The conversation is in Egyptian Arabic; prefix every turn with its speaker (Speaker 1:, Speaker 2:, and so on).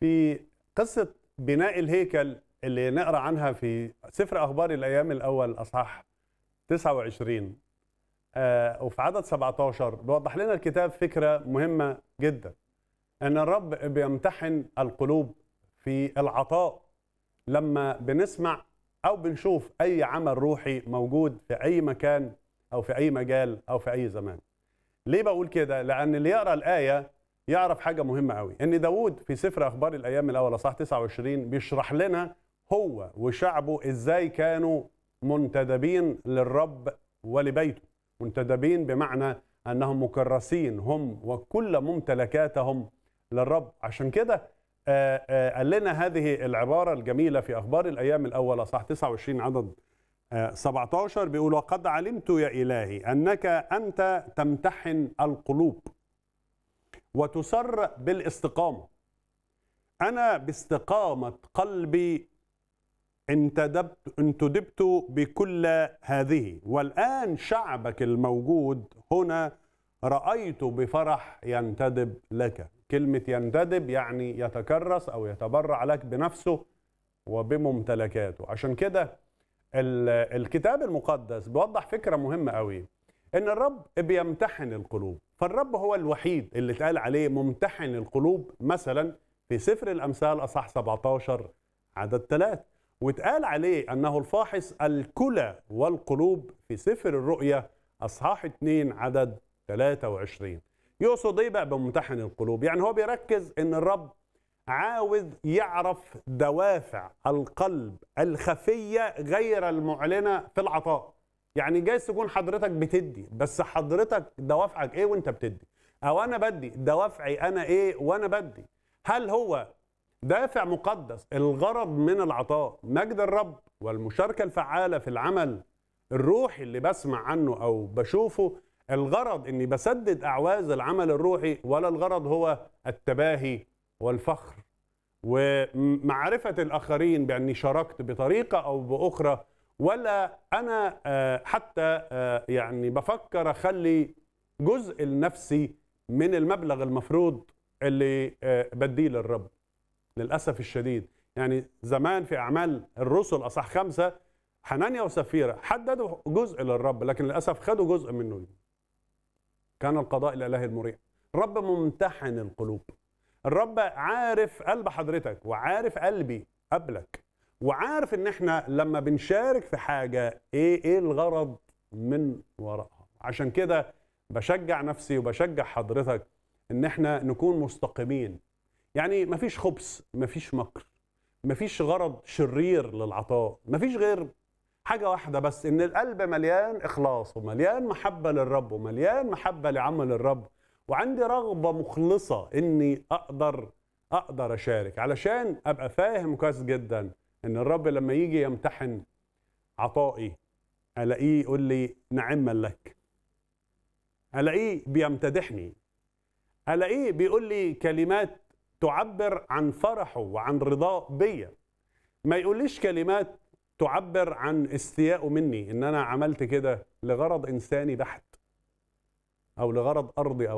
Speaker 1: في قصة بناء الهيكل اللي نقرا عنها في سفر أخبار الأيام الأول أصحاح 29 آه وفي عدد 17 بيوضح لنا الكتاب فكرة مهمة جدا أن الرب بيمتحن القلوب في العطاء لما بنسمع أو بنشوف أي عمل روحي موجود في أي مكان أو في أي مجال أو في أي زمان ليه بقول كده؟ لأن اللي يقرأ الآية يعرف حاجة مهمة قوي إن داوود في سفر أخبار الأيام الأول أصحاح 29 بيشرح لنا هو وشعبه إزاي كانوا منتدبين للرب ولبيته منتدبين بمعنى أنهم مكرسين هم وكل ممتلكاتهم للرب عشان كده آه، آه، قال لنا هذه العبارة الجميلة في أخبار الأيام الأول أصحاح 29 عدد آه، 17 بيقول وقد علمت يا إلهي أنك أنت تمتحن القلوب وتسر بالاستقامة أنا باستقامة قلبي انتدبت انتدبت بكل هذه والآن شعبك الموجود هنا رأيت بفرح ينتدب لك كلمة ينتدب يعني يتكرس أو يتبرع لك بنفسه وبممتلكاته عشان كده ال- الكتاب المقدس بيوضح فكرة مهمة قوي ان الرب بيمتحن القلوب فالرب هو الوحيد اللي اتقال عليه ممتحن القلوب مثلا في سفر الامثال اصح 17 عدد 3 واتقال عليه انه الفاحص الكلى والقلوب في سفر الرؤيا اصحاح 2 عدد 23 يقصد ايه بقى بممتحن القلوب يعني هو بيركز ان الرب عاوز يعرف دوافع القلب الخفيه غير المعلنه في العطاء يعني جايز تكون حضرتك بتدي بس حضرتك دوافعك ايه وانت بتدي او انا بدي دوافعي انا ايه وانا بدي هل هو دافع مقدس الغرض من العطاء مجد الرب والمشاركة الفعالة في العمل الروحي اللي بسمع عنه أو بشوفه الغرض أني بسدد أعواز العمل الروحي ولا الغرض هو التباهي والفخر ومعرفة الآخرين بأني شاركت بطريقة أو بأخرى ولا أنا آه، حتى آه، يعني بفكر أخلي جزء لنفسي من المبلغ المفروض اللي آه، بديه للرب للاسف الشديد يعني زمان في اعمال الرسل اصح خمسه حنانيا وسفيره حددوا جزء للرب لكن للاسف خدوا جزء منه كان القضاء الالهي المريع الرب ممتحن القلوب الرب عارف قلب حضرتك وعارف قلبي قبلك وعارف ان احنا لما بنشارك في حاجه ايه ايه الغرض من وراءها عشان كده بشجع نفسي وبشجع حضرتك ان احنا نكون مستقيمين يعني مفيش خبث مفيش مكر مفيش غرض شرير للعطاء مفيش غير حاجة واحدة بس إن القلب مليان إخلاص ومليان محبة للرب ومليان محبة لعمل الرب وعندي رغبة مخلصة إني أقدر أقدر أشارك علشان أبقى فاهم كويس جدا إن الرب لما يجي يمتحن عطائي ألاقيه يقول لي نعما لك ألاقيه بيمتدحني ألاقيه بيقول لي كلمات تعبر عن فرحه وعن رضاه بيا ما يقوليش كلمات تعبر عن استيائه مني ان انا عملت كده لغرض انساني بحت او لغرض ارضي او